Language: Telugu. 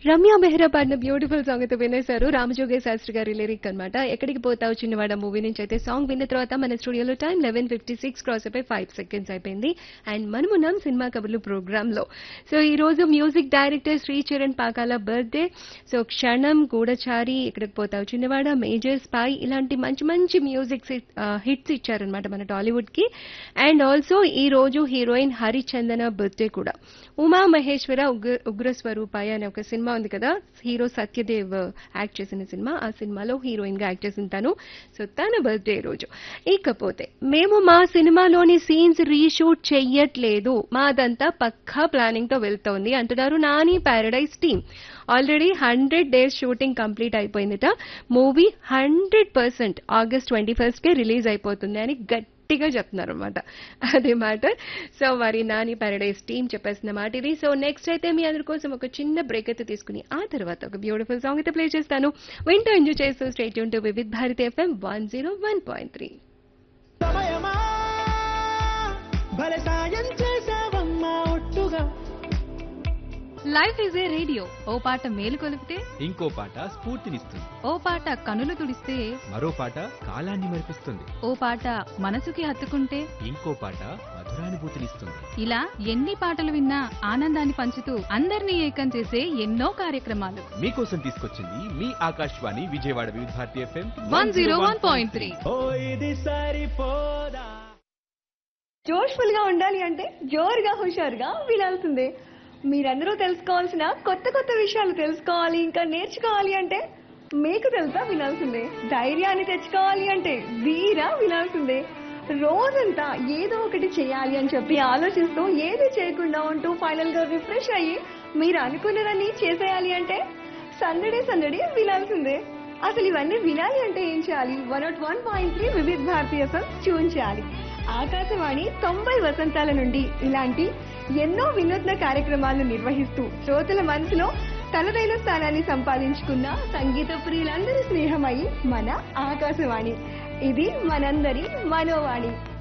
రమ్య మెహ్రా పాడిన బ్యూటిఫుల్ సాంగ్ అయితే వినేశారు రామజోగే శాస్త్రి గారి లిరిక్ అన్నమాట ఎక్కడికి పోతావు చిన్నవాడ మూవీ నుంచి అయితే సాంగ్ విన్న తర్వాత మన స్టూడియోలో time eleven fifty six cross అయిపోయి ఫైవ్ సెకండ్స్ అయిపోయింది అండ్ మనమున్నాం సినిమా కబుర్లు ప్రోగ్రామ్ లో సో ఈ రోజు music director Sri Charan Pakala birthday so Kshanam Goodachari ఎక్కడికి పోతావు చిన్నవాడ మేజర్ స్పై ఇలాంటి మంచి మంచి మ్యూజిక్ హిట్స్ ఇచ్చారనమాట మన టాలీవుడ్ కి అండ్ ఆల్సో ఈ రోజు హీరోయిన్ హరిచందన బర్త్డే కూడా ఉమా మహేశ్వర ఉగ్ర ఉగ్ర స్వరూపాయ అనే ఒక సినిమా ఉంది కదా హీరో సత్యదేవ్ యాక్ట్ చేసిన సినిమా ఆ సినిమాలో హీరోయిన్ గా యాక్ట్ చేసిన తను సో తన బర్త్డే రోజు ఇకపోతే మేము మా సినిమాలోని సీన్స్ రీషూట్ చెయ్యట్లేదు మాదంతా పక్కా ప్లానింగ్ తో వెళ్తోంది అంటున్నారు Nani paradise team already hundred days shooting complete అయిపోయిందిట movie hundred percent August twenty first కే రిలీజ్ అయిపోతుంది అని గట్టిగా చెప్తున్నారు అనమాట అదే మాట సో మరి నాని పారడైజ్ టీం చెప్పేసిన మాట ఇది సో నెక్స్ట్ అయితే మీ అందరి కోసం ఒక చిన్న బ్రేక్ అయితే తీసుకుని ఆ తర్వాత ఒక బ్యూటిఫుల్ సాంగ్ అయితే ప్లే చేస్తాను వింటూ ఎంజాయ్ చేస్తూ స్టేట్ యూన్ to Vividh Bharati FM one zero one point three సమయమా భలే సాయం చేసావమ్మా ఒట్టుగా లైఫ్ ఈజ్ ఏ రేడియో ఓ పాట మేలు కొలిపితే ఇంకో పాట స్ఫూర్తినిస్తుంది ఓ పాట కనులు తుడిస్తే మరో పాట కాలాన్ని మరిపిస్తుంది ఓ పాట మనసుకి హత్తుకుంటే ఇంకో పాట మధురానుభూతినిస్తుంది ఇలా ఎన్ని పాటలు విన్నా ఆనందాన్ని పంచుతూ అందరినీ ఏకం చేసే ఎన్నో కార్యక్రమాలు మీకోసం తీసుకొచ్చింది మీ Akashvani Vijayawada Vividh Bharati FM one zero one point three ఓ ఇది సరిపోదా జోష్ఫుల్ గా ఉండాలి అంటే జోరుగా హుషారుగా వినాల్సిందే మీరందరూ తెలుసుకోవాల్సిన కొత్త కొత్త విషయాలు తెలుసుకోవాలి ఇంకా నేర్చుకోవాలి అంటే మీకు తెలుసా వినాల్సిందే ధైర్యాన్ని తెచ్చుకోవాలి అంటే వీరా వినాల్సిందే రోజంతా ఏదో ఒకటి చేయాలి అని చెప్పి ఆలోచిస్తూ ఏది చేయకుండా ఉంటూ ఫైనల్ గా రిఫ్రెష్ అయ్యి మీరు అనుకున్నదాన్ని చేసేయాలి అంటే సందడి సందడి వినాల్సిందే అసలు ఇవన్నీ వినాలి అంటే ఏం చేయాలి one naught one point three Vividh భారతీయ ట్యూన్ చేయాలి ఆకాశవాణి తొంభై వసంతాల నుండి ఇలాంటి ఎన్నో వినూత్న కార్యక్రమాలను నిర్వహిస్తూ శ్రోతల మనసులో తనదైన స్థానాన్ని సంపాదించుకున్న సంగీత ప్రియులందరి స్నేహమై మన ఆకాశవాణి ఇది మనందరి మనోవాణి